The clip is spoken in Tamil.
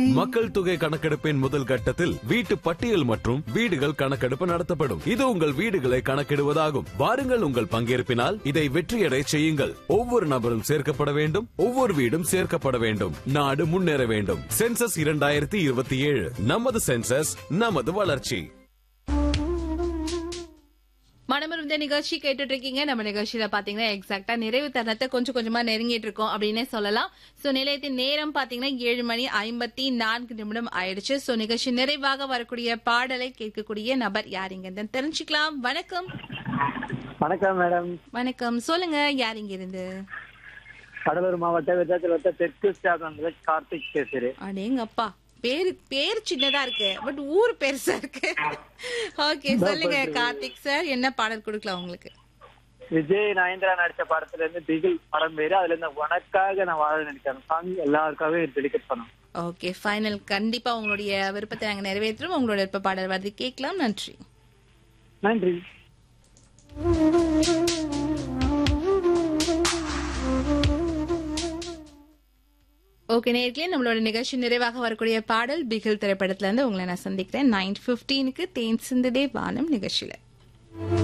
மக்கள் தொகை கணக்கெடுப்பின் முதல் கட்டத்தில் வீட்டு பட்டியல் மற்றும் வீடுகள் கணக்கெடுப்பு நடத்தப்படும் இது உங்கள் வீடுகளை கணக்கிடுவதாகும் வாருங்கள் உங்கள் பங்கேற்பினால் இதை வெற்றியடை செய்யுங்கள் ஒவ்வொரு நபரும் சேர்க்கப்பட வேண்டும் ஒவ்வொரு வீடும் சேர்க்கப்பட வேண்டும் நாடு முன்னேற வேண்டும் சென்சஸ் இரண்டாயிரத்தி இருபத்தி ஏழு நமது சென்சஸ் நமது வளர்ச்சி மனமிருந்த நிகழ்ச்சி கேட்டுட்டு இருக்கீங்க நம்ம நிகழ்ச்சியில பாத்தீங்கன்னா எக்ஸாக்டா நிறைவு தருணத்தை கொஞ்சம் கொஞ்சமா நெருங்கிட்டு இருக்கோம் அப்படின்னே சொல்லலாம் சோ நிலையத்தின் நேரம் பாத்தீங்கன்னா ஏழு மணி ஐம்பத்தி நான்கு நிமிடம் ஆயிடுச்சு சோ நிகழ்ச்சி நிறைவாக வரக்கூடிய பாடலை கேட்கக்கூடிய நபர் யாருங்க தெரிஞ்சுக்கலாம் வணக்கம் வணக்கம் மேடம் வணக்கம் சொல்லுங்க யார் இங்க இருந்து கடலூர் மாவட்ட விருதாச்சல் வட்ட தெற்கு ஸ்டாப்ல கார்த்திக் பேசுறேன் அடேங்கப்பா பேரு பேர் சின்னதா இருக்கு பட் ஊர் பெருசா இருக்கு ஓகே சொல்லுங்க கார்த்திக் சார் என்ன பாடல் கொடுக்கலாம் உங்களுக்கு விஜய் நயன்தரா நடிச்ச படத்துல இருந்து பிகில் படம் பேரு அதுல இருந்து உனக்காக நான் வாழ நினைக்கிறேன் சாங் எல்லாருக்காகவே டெலிகேட் பண்ணும் ஓகே ஃபைனல் கண்டிப்பா உங்களுடைய விருப்பத்தை நாங்க நிறைவேற்றுறோம் உங்களோட விருப்ப பாடல் வருது கேட்கலாம் நன்றி நன்றி ஓகே நேர்களே நம்மளோட நிகழ்ச்சி நிறைவாக வரக்கூடிய பாடல் பிகில் திரைப்படத்துல இருந்து உங்களை நான் சந்திக்கிறேன் நைன் பிப்டீனுக்கு தேன் சிந்துதே வானம் நிகழ்ச்சியில